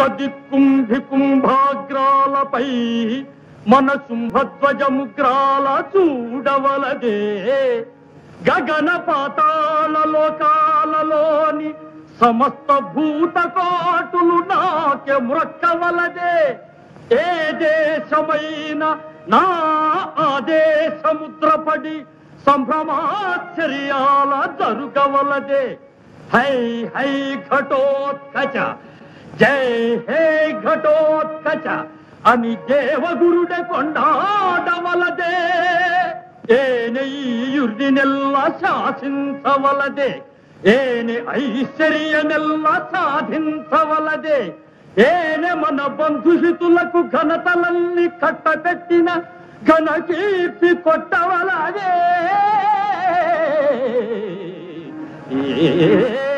సప్తదిక్కుంభి కుంభాగ్రాలపై మన శుంభధ్వజముగ్రాల చూడవలదే గగన పాతాళ లోకాలలోని సమస్త భూతకోటులు నాకే మ్రొక్కవలదే ఏ దేశమైన నా ఆదేశముద్రపడి సంభ్రమాశ్చర్యాల జరుగవలదే హై హై ఘటోత్కచ జై హే ఘటోత్కచ అని దేవగురుడ కొండాడవలదే ఏనే యుర్దినెల్ల శాసించవలదే ఏనే ఐశ్వర్యనెల్ల సాధించవలదే ఏనే మన బంధుహితులకు ఘనతలల్ని కట్టబెట్టిన ఘన కీర్తి కొట్టవలదే ఏ